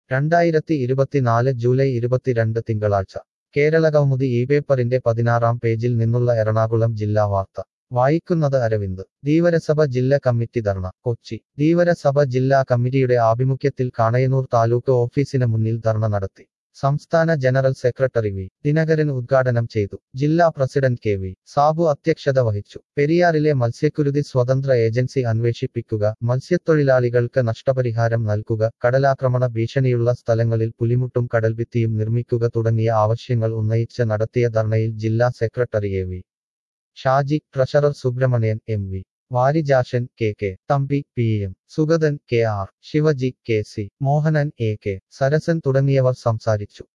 രണ്ടായിരത്തി ഇരുപത്തിനാല് ജൂലൈ ഇരുപത്തിരണ്ട് തിങ്കളാഴ്ച കേരളകൗമുദി ഈ പേപ്പറിന്റെ പതിനാറാം പേജിൽ നിന്നുള്ള എറണാകുളം ജില്ലാ വാർത്ത വായിക്കുന്നത് അരവിന്ദ് ധീവരസഭ ജില്ലാ കമ്മിറ്റി ധർണ കൊച്ചി ധീവരസഭ ജില്ലാ കമ്മിറ്റിയുടെ ആഭിമുഖ്യത്തിൽ കാണയന്നൂർ താലൂക്ക് ഓഫീസിന് മുന്നിൽ ധർണ നടത്തി സംസ്ഥാന ജനറൽ സെക്രട്ടറി വി ദിനകരൻ ഉദ്ഘാടനം ചെയ്തു ജില്ലാ പ്രസിഡന്റ് കെ വി സാബു അധ്യക്ഷത വഹിച്ചു പെരിയാറിലെ മത്സ്യക്കുരുതി സ്വതന്ത്ര ഏജൻസി അന്വേഷിപ്പിക്കുക മത്സ്യത്തൊഴിലാളികൾക്ക് നഷ്ടപരിഹാരം നൽകുക കടലാക്രമണ ഭീഷണിയുള്ള സ്ഥലങ്ങളിൽ പുലിമുട്ടും കടൽഭിത്തിയും നിർമ്മിക്കുക തുടങ്ങിയ ആവശ്യങ്ങൾ ഉന്നയിച്ച് നടത്തിയ ധർണയിൽ ജില്ലാ secretary A V Shaji treasurer Subramanian M V Varijakshan K K Thampi P M Sugathan K R Sivaji K C Mohanan A K Sarasan തുടങ്ങിയവർ സംസാരിച്ചു